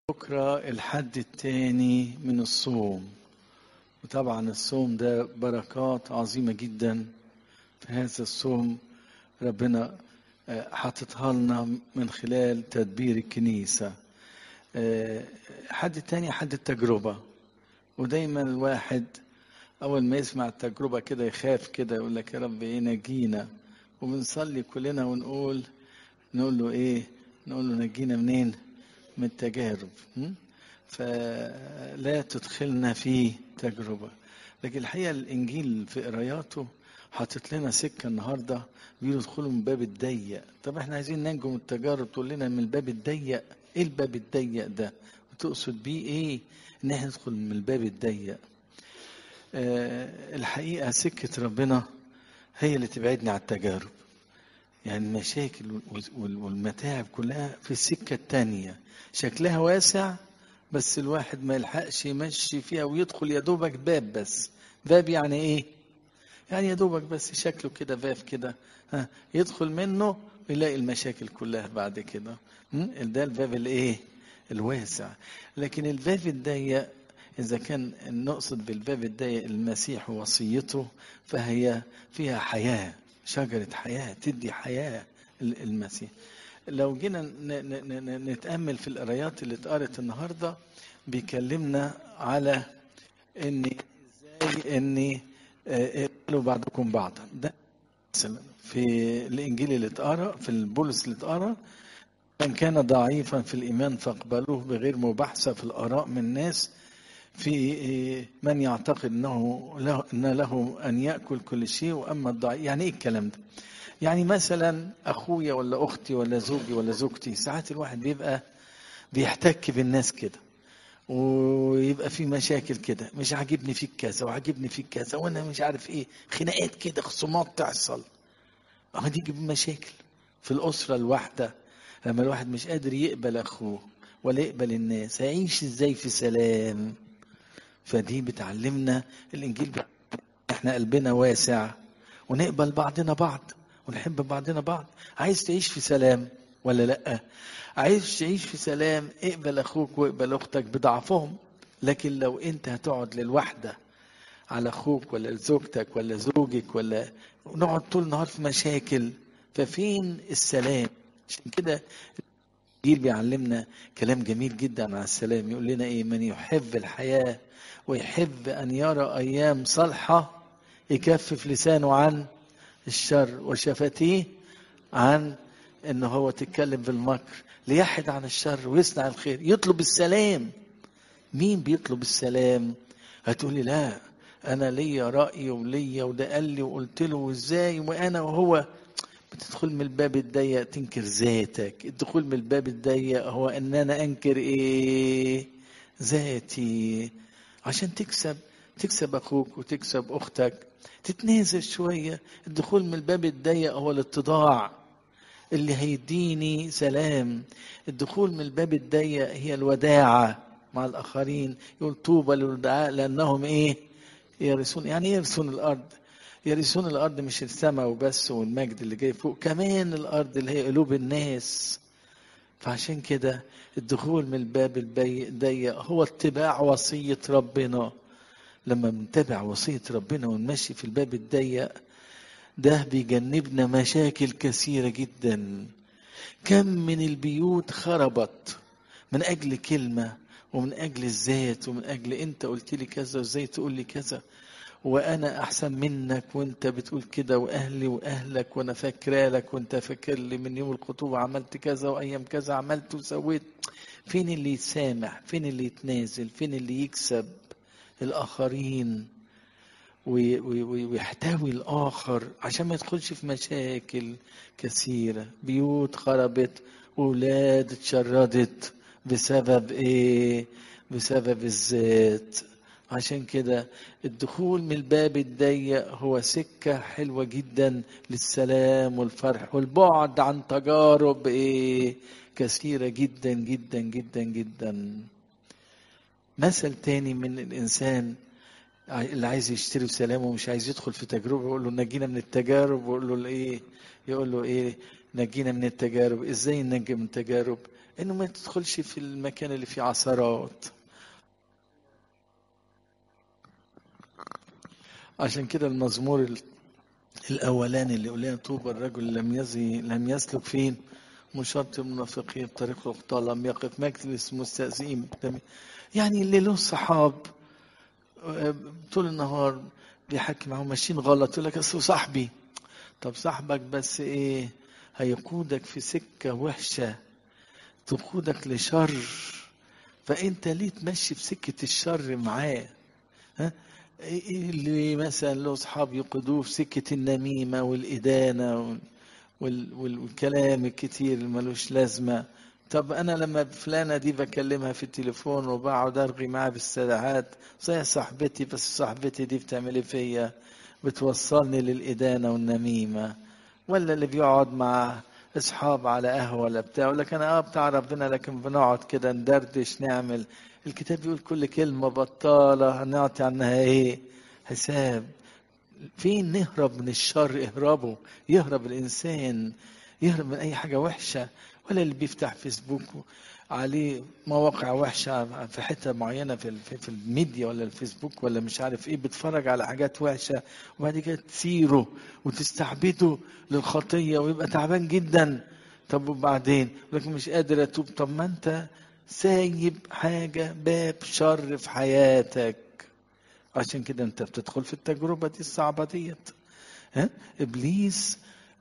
بكرة الحد التاني من الصوم وطبعا الصوم ده بركات عظيمة جدا في هذا الصوم ربنا حاططها لنا من خلال تدبير الكنيسة حد التاني حد التجربة ودايما الواحد أول ما يسمع التجربة كده يخاف كده يقول لك يا رب إيه نجينا وبنصلي كلنا ونقول نقول له إيه نقول له نجينا منين من التجارب فلا تدخلنا في تجربة لكن الحقيقة الإنجيل في قراياته حاطط لنا سكة النهاردة بيقولوا ادخلوا من الباب الضيق طب احنا عايزين ننجو من التجارب تقول لنا من الباب الضيق ايه الباب الضيق ده وتقصد بيه ايه ان احنا ندخل من الباب الضيق آه الحقيقة سكة ربنا هي اللي تبعدني عن التجارب يعني المشاكل والمتاعب كلها في السكة التانية شكلها واسع بس الواحد ما يلحقش يمشي فيها ويدخل يا دوبك باب بس باب يعني ايه يعني يا دوبك بس شكله كده باب كده ها يدخل منه ويلاقي المشاكل كلها بعد كده ده الباب الايه الواسع لكن الباب الضيق إذا كان نقصد بالباب الضيق المسيح ووصيته فهي فيها حياة شجرة حياة تدي حياة المسيح لو جينا نتأمل في القرايات اللي اتقرت النهاردة بيكلمنا على ان ازاي ان اقبلوا بعضكم بعضا ده في الانجيل اللي اتقرا في البولس اللي اتقرا من كان ضعيفا في الايمان فاقبلوه بغير مباحثه في الاراء من الناس في من يعتقد انه له ان له ان ياكل كل شيء واما الضعيف يعني ايه الكلام ده؟ يعني مثلا اخويا ولا اختي ولا زوجي ولا زوجتي ساعات الواحد بيبقى بيحتك بالناس كده ويبقى في مشاكل كده مش عاجبني فيك كذا وعاجبني فيك كذا وانا مش عارف ايه خناقات كده خصومات تحصل دي تجيب مشاكل في الاسره الواحده لما الواحد مش قادر يقبل اخوه ولا يقبل الناس هيعيش ازاي في سلام فدي بتعلمنا الانجيل احنا قلبنا واسع ونقبل بعضنا بعض ونحب بعضنا بعض عايز تعيش في سلام ولا لا عايز تعيش في سلام اقبل اخوك واقبل اختك بضعفهم لكن لو انت هتقعد للوحده على اخوك ولا زوجتك ولا زوجك ولا نقعد طول النهار في مشاكل ففين السلام عشان كده الانجيل بيعلمنا كلام جميل جدا عن السلام يقول لنا ايه من يحب الحياه ويحب ان يرى ايام صالحه يكفف لسانه عن الشر وشفتيه عن ان هو تتكلم بالمكر ليحد عن الشر ويصنع الخير يطلب السلام مين بيطلب السلام هتقولي لا انا ليا راي وليا وده قال لي وقلت له وازاي وانا وهو بتدخل من الباب الضيق تنكر ذاتك الدخول من الباب الضيق هو ان انا انكر ايه ذاتي عشان تكسب تكسب اخوك وتكسب اختك تتنازل شويه الدخول من الباب الضيق هو الاتضاع اللي هيديني سلام الدخول من الباب الضيق هي الوداعه مع الاخرين يقول طوبى للودعاء لانهم ايه يرثون يعني ايه يرثون الارض يرثون الارض مش السماء وبس والمجد اللي جاي فوق كمان الارض اللي هي قلوب الناس فعشان كده الدخول من الباب الضيق هو اتباع وصيه ربنا لما بنتبع وصيه ربنا ونمشي في الباب الضيق ده بيجنبنا مشاكل كثيره جدا كم من البيوت خربت من اجل كلمه ومن اجل الذات ومن اجل انت قلت لي كذا وازاي تقول لي كذا وانا احسن منك وانت بتقول كده واهلي واهلك وانا فاكره لك وانت فاكر لي من يوم الخطوبه عملت كذا وايام كذا عملت وسويت فين اللي يتسامح فين اللي يتنازل فين اللي يكسب الاخرين ويحتوي الاخر عشان ما يدخلش في مشاكل كثيره بيوت خربت واولاد اتشردت بسبب ايه بسبب الذات عشان كده الدخول من الباب الضيق هو سكة حلوة جدا للسلام والفرح والبعد عن تجارب ايه كثيرة جدا جدا جدا جدا مثل تاني من الإنسان اللي عايز يشتري سلام ومش عايز يدخل في تجربة يقول له نجينا من التجارب ويقول له ايه يقول له ايه نجينا من التجارب ازاي ننجي من التجارب انه ما تدخلش في المكان اللي فيه عثرات عشان كده المزمور ال- الاولاني اللي يقول لنا طوبى الرجل لم يزي لم يسلك فين مشرط المنافقين طريق الخطى لم يقف مجلس مستأذين يعني اللي له صحاب آه، طول النهار بيحكي معاهم ماشيين غلط يقول لك اصل صاحبي طب صاحبك بس ايه هيقودك في سكة وحشة تقودك لشر فانت ليه تمشي في سكة الشر معاه ها إيه اللي مثلا له اصحاب يقودوه في سكة النميمة والإدانة وال- وال- وال- والكلام الكتير اللي ملوش لازمة طب أنا لما فلانة دي بكلمها في التليفون وبقعد أرغي معاها بالساعات زي صاحبتي بس صاحبتي دي بتعمل إيه فيا بتوصلني للإدانة والنميمة ولا اللي بيقعد مع اصحاب على قهوه ولا بتاع يقول لك انا اه بتاع ربنا لكن بنقعد كده ندردش نعمل الكتاب بيقول كل كلمه بطاله هنعطي عنها ايه حساب فين نهرب من الشر اهربوا يهرب الانسان يهرب من اي حاجه وحشه ولا اللي بيفتح فيسبوك عليه مواقع وحشه في حته معينه في في في الميديا ولا الفيسبوك ولا مش عارف ايه بيتفرج على حاجات وحشه وبعد كده تثيره وتستعبده للخطيه ويبقى تعبان جدا طب وبعدين لكن مش قادر اتوب طب ما انت سايب حاجه باب شر في حياتك عشان كده انت بتدخل في التجربه دي الصعبه ديت ها ابليس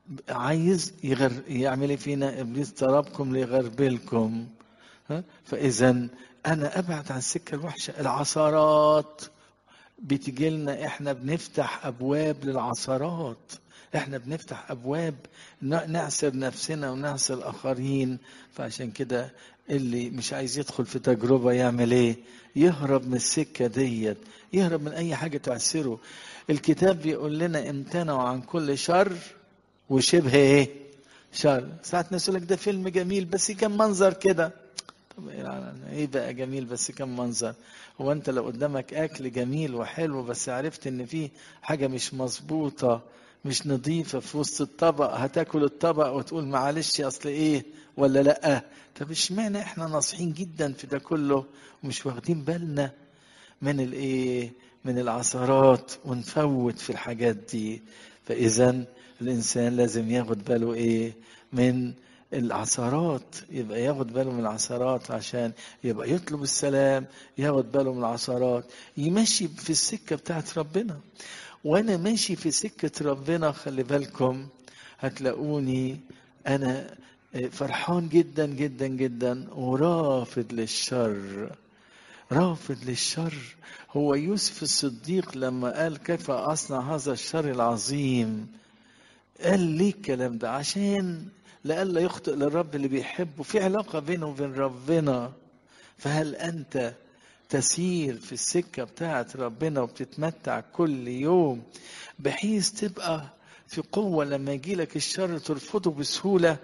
عايز يغر يعمل ايه فينا ابليس ضربكم ليغربلكم ها فاذا انا ابعد عن السكه الوحشه العثرات بتجي لنا احنا بنفتح ابواب للعثرات احنا بنفتح ابواب ن- نعسر نفسنا ونعسر الاخرين فعشان كده اللي مش عايز يدخل في تجربه يعمل ايه يهرب من السكه ديت يهرب من اي حاجه تعسره الكتاب بيقول لنا امتنعوا عن كل شر وشبه ايه شر ساعات ناس يقول لك ده فيلم جميل بس كم منظر كده طب يعني ايه بقى جميل بس كم منظر هو انت لو قدامك اكل جميل وحلو بس عرفت ان فيه حاجه مش مظبوطه مش نظيفه في وسط الطبق هتاكل الطبق وتقول معلش اصل ايه ولا لا طب اشمعنى احنا ناصحين جدا في ده كله ومش واخدين بالنا من الايه من العثرات ونفوت في الحاجات دي فاذا الانسان لازم ياخد باله ايه من العثرات يبقى ياخد باله من العثرات عشان يبقى يطلب السلام ياخد باله من العثرات يمشي في السكه بتاعت ربنا وانا ماشي في سكه ربنا خلي بالكم هتلاقوني انا فرحان جدا جدا جدا ورافض للشر رافض للشر هو يوسف الصديق لما قال كيف اصنع هذا الشر العظيم قال ليه الكلام ده عشان لئلا يخطئ للرب اللي بيحبه في علاقة بينه وبين ربنا فهل أنت تسير في السكة بتاعت ربنا وبتتمتع كل يوم بحيث تبقى في قوة لما يجيلك الشر ترفضه بسهولة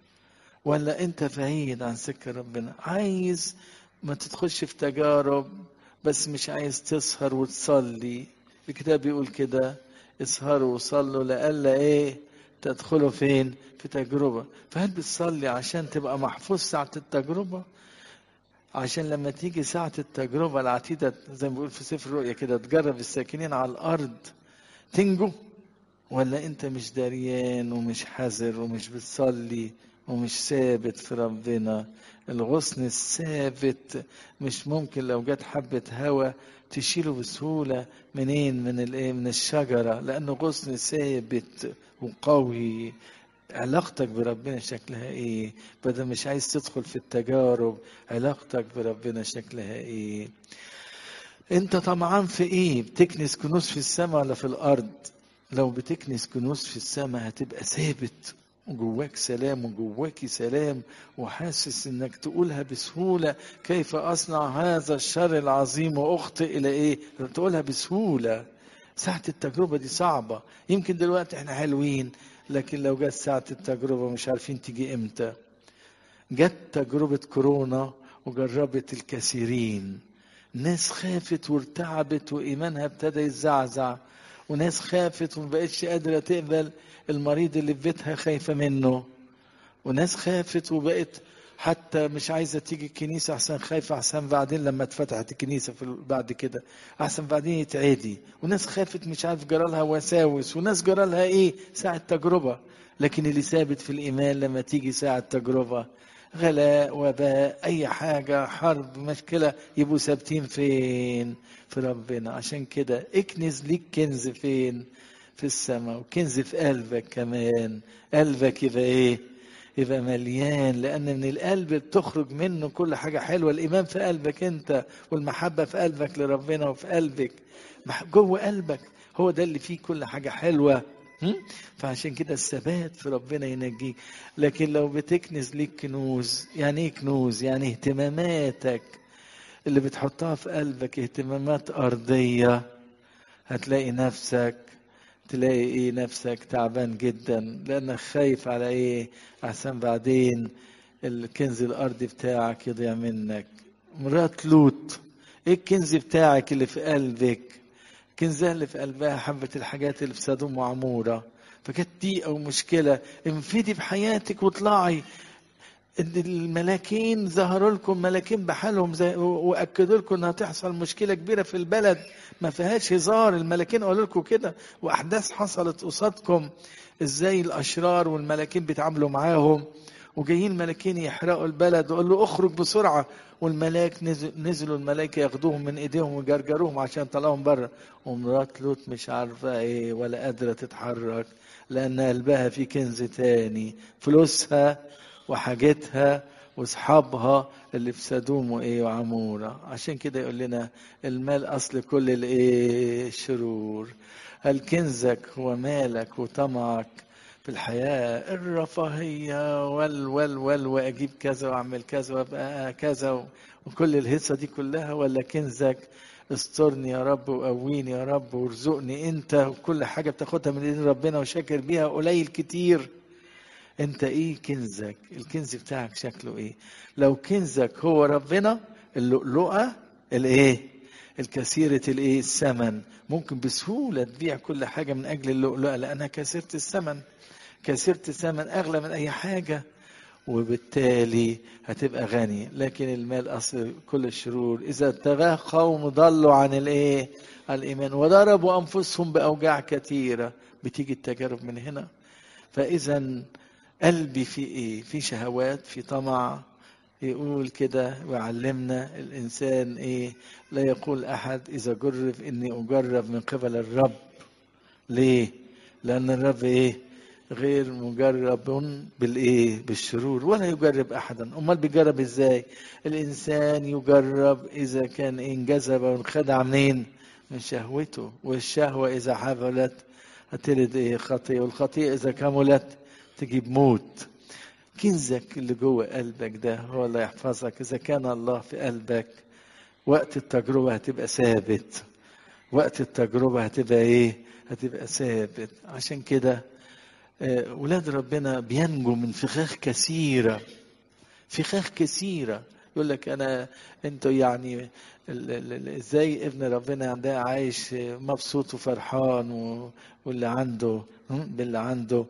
ولا أنت بعيد عن سكة ربنا عايز ما تدخلش في تجارب بس مش عايز تسهر وتصلي الكتاب بيقول كده اسهروا وصلوا لئلا ايه تدخلوا فين في تجربة فهل بتصلي عشان تبقى محفوظ ساعة التجربة عشان لما تيجي ساعة التجربة العتيدة زي ما بيقول في سفر الرؤيا كده تجرب الساكنين على الأرض تنجو ولا أنت مش دريان ومش حذر ومش بتصلي ومش ثابت في ربنا الغصن الثابت مش ممكن لو جت حبة هوا تشيله بسهولة منين من الايه من الشجرة لأنه غصن ثابت وقوي علاقتك بربنا شكلها ايه بدل مش عايز تدخل في التجارب علاقتك بربنا شكلها ايه انت طمعان في ايه بتكنس كنوز في السماء ولا في الارض لو بتكنس كنوز في السماء هتبقى ثابت وجواك سلام وجواك سلام وحاسس انك تقولها بسهوله كيف اصنع هذا الشر العظيم واخطئ الى ايه تقولها بسهوله ساعة التجربة دي صعبة يمكن دلوقتي احنا حلوين لكن لو جت ساعة التجربة مش عارفين تيجي امتى جت تجربة كورونا وجربت الكثيرين ناس خافت وارتعبت وإيمانها ابتدى يزعزع وناس خافت وما بقتش قادرة تقبل المريض اللي في بيتها خايفة منه وناس خافت وبقت حتى مش عايزه تيجي الكنيسه احسن خايفه احسن بعدين لما اتفتحت الكنيسه في بعد كده احسن بعدين يتعدي وناس خافت مش عارف جرالها وساوس وناس جرالها ايه ساعه تجربه لكن اللي ثابت في الايمان لما تيجي ساعه تجربه غلاء وباء اي حاجه حرب مشكله يبقوا ثابتين فين في ربنا عشان كده اكنز ليك كنز فين في السماء وكنز في قلبك كمان قلبك يبقى ايه يبقى مليان لان من القلب بتخرج منه كل حاجه حلوه الايمان في قلبك انت والمحبه في قلبك لربنا وفي قلبك جوه قلبك هو ده اللي فيه كل حاجه حلوه فعشان كده الثبات في ربنا ينجيك لكن لو بتكنز ليك كنوز يعني ايه كنوز يعني اهتماماتك اللي بتحطها في قلبك اهتمامات ارضيه هتلاقي نفسك تلاقي ايه نفسك تعبان جدا لانك خايف على ايه احسن بعدين الكنز الارضي بتاعك يضيع منك مرات لوط ايه الكنز بتاعك اللي في قلبك كنزها اللي في قلبها حبة الحاجات اللي في سدوم وعمورة فكانت دي أو مشكلة انفدي بحياتك واطلعي الملاكين ظهروا لكم ملاكين بحالهم زي واكدوا لكم انها تحصل مشكله كبيره في البلد ما فيهاش هزار الملاكين قالوا لكم كده واحداث حصلت قصادكم ازاي الاشرار والملاكين بيتعاملوا معاهم وجايين الملاكين يحرقوا البلد وقال له اخرج بسرعه والملاك نزل نزلوا الملائكه ياخدوهم من ايديهم ويجرجروهم عشان طلعهم بره ومرات لوط مش عارفه ايه ولا قادره تتحرك لان قلبها في كنز تاني فلوسها وحاجتها واصحابها اللي في سدوم وايه وعموره عشان كده يقول لنا المال اصل كل الايه الشرور هل كنزك هو مالك وطمعك في الحياة الرفاهية وال وال وال وأجيب كذا وأعمل كذا وأبقى كذا وكل الهيصة دي كلها ولا كنزك استرني يا رب وقويني يا رب وارزقني أنت وكل حاجة بتاخدها من إيد ربنا وشاكر بيها قليل كتير أنت إيه كنزك الكنز بتاعك شكله إيه لو كنزك هو ربنا اللؤلؤة الإيه الكثيرة الإيه الثمن ممكن بسهولة تبيع كل حاجة من أجل اللؤلؤة لأنها كثيرة الثمن كثيرة الثمن أغلى من أي حاجة وبالتالي هتبقى غني لكن المال أصل كل الشرور إذا اتباه قوم ضلوا عن الإيه الإيمان وضربوا أنفسهم بأوجاع كثيرة بتيجي التجارب من هنا فإذا قلبي في إيه في شهوات في طمع يقول كده ويعلمنا الإنسان إيه لا يقول أحد إذا جرب إني أجرب من قبل الرب ليه لأن الرب إيه غير مجرب بالايه بالشرور ولا يجرب احدا امال بيجرب ازاي الانسان يجرب اذا كان انجذب وانخدع منين من شهوته والشهوه اذا حفلت هتلد ايه خطيه والخطيه اذا كملت تجيب موت كنزك اللي جوه قلبك ده هو اللي يحفظك اذا كان الله في قلبك وقت التجربه هتبقى ثابت وقت التجربه هتبقى ايه هتبقى ثابت عشان كده ولاد ربنا بينجوا من فخاخ كثيرة فخاخ كثيرة يقول لك أنا أنتوا يعني ازاي ابن ربنا ده عايش مبسوط وفرحان واللي عنده باللي عنده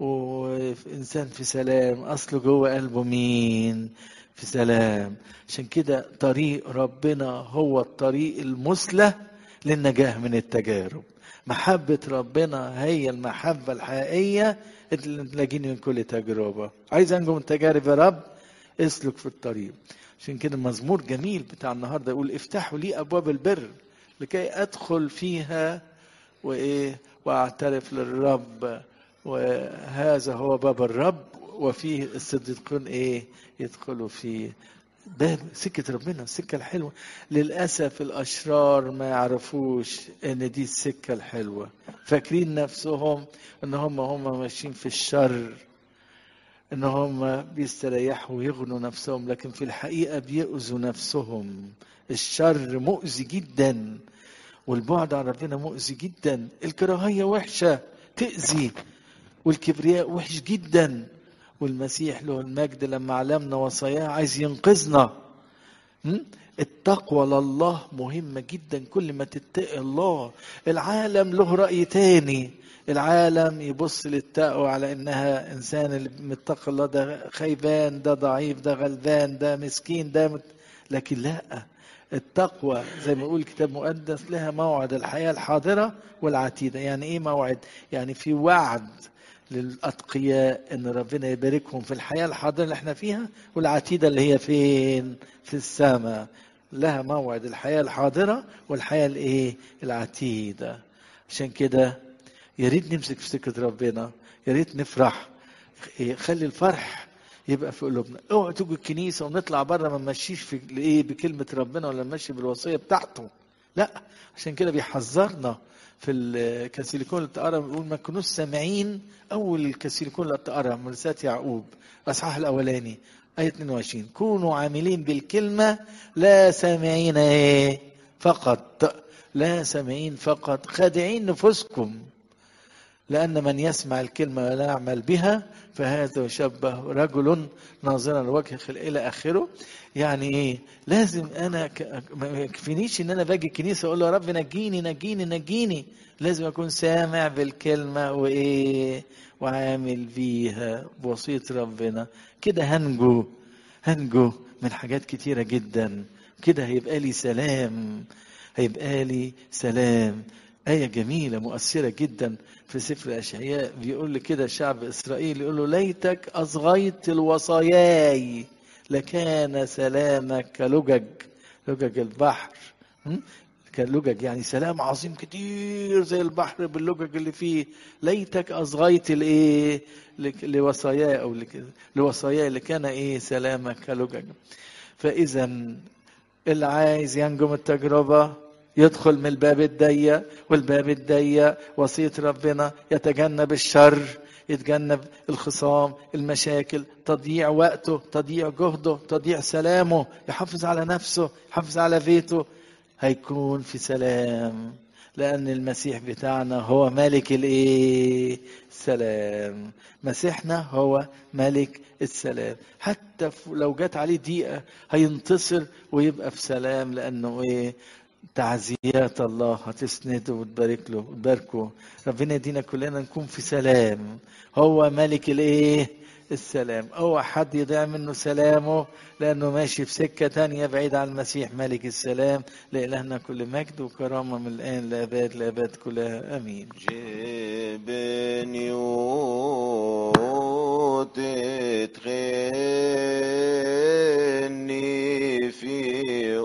وإنسان في سلام أصله جوه قلبه مين في سلام عشان كده طريق ربنا هو الطريق المثلى للنجاة من التجارب محبة ربنا هي المحبة الحقيقية اللي تلاقيني من كل تجربة عايز أنجو من تجارب يا رب اسلك في الطريق عشان كده مزمور جميل بتاع النهارده يقول افتحوا لي أبواب البر لكي أدخل فيها وإيه وأعترف للرب وهذا هو باب الرب وفيه الصديقون إيه يدخلوا فيه باب سكة ربنا السكة الحلوة للأسف الأشرار ما يعرفوش إن دي السكة الحلوة فاكرين نفسهم إن هم هم ماشيين في الشر إن هم بيستريحوا ويغنوا نفسهم لكن في الحقيقة بيؤذوا نفسهم الشر مؤذي جدا والبعد عن ربنا مؤذي جدا الكراهية وحشة تأذي والكبرياء وحش جدا والمسيح له المجد لما علمنا وصاياه عايز ينقذنا م? التقوى لله مهمة جدا كل ما تتقي الله العالم له رأي تاني العالم يبص للتقوى على انها انسان اللي متقي الله ده خيبان ده ضعيف ده غلبان ده مسكين ده مت... لكن لا التقوى زي ما يقول الكتاب المقدس لها موعد الحياة الحاضرة والعتيدة يعني ايه موعد يعني في وعد للأتقياء ان ربنا يباركهم في الحياة الحاضرة اللي احنا فيها والعتيدة اللي هي فين في السماء لها موعد الحياة الحاضرة والحياة الايه العتيدة عشان كده يا ريت نمسك في سكة ربنا يا ريت نفرح خلي الفرح يبقى في قلوبنا اوعوا تيجوا الكنيسه ونطلع بره ما نمشيش في ايه بكلمه ربنا ولا نمشي بالوصيه بتاعته لا عشان كده بيحذرنا في الكاسيليكون اللي بتقرا بيقول ما تكونوش سامعين اول الكاسيليكون اللي بتقرا من رساله يعقوب الاصحاح الاولاني ايه 22 كونوا عاملين بالكلمه لا سامعين ايه فقط لا سامعين فقط خادعين نفوسكم لأن من يسمع الكلمة ولا يعمل بها فهذا يشبه رجل ناظرا لوجه إلى آخره يعني إيه لازم أنا ك... ما يكفينيش إن أنا باجي الكنيسة أقول له يا رب نجيني نجيني نجيني لازم أكون سامع بالكلمة وإيه وعامل بيها بوصية ربنا كده هنجو هنجو من حاجات كتيرة جدا كده هيبقى لي سلام هيبقى لي سلام آية جميلة مؤثرة جدا في سفر أشعياء بيقول لي كده شعب إسرائيل يقول له ليتك أصغيت الوصاياي لكان سلامك كلجج لجج البحر كان لجج يعني سلام عظيم كتير زي البحر باللجج اللي فيه ليتك أصغيت الإيه لوصاياي أو لوصاياي لكان إيه سلامك كلجج فإذا اللي عايز ينجو من التجربة يدخل من الباب الضيق والباب الضيق وصية ربنا يتجنب الشر يتجنب الخصام المشاكل تضييع وقته تضييع جهده تضييع سلامه يحافظ على نفسه يحافظ على بيته هيكون في سلام لأن المسيح بتاعنا هو ملك الإيه؟ السلام مسيحنا هو ملك السلام حتى لو جت عليه دقيقة هينتصر ويبقى في سلام لأنه إيه؟ تعزيات الله هتسنده وتبارك له وتباركه ربنا يدينا كلنا نكون في سلام هو ملك الايه السلام اوعى حد يضيع منه سلامه لانه ماشي في سكه تانية بعيد عن المسيح ملك السلام لالهنا كل مجد وكرامه من الان لاباد لاباد كلها امين جبن يوتت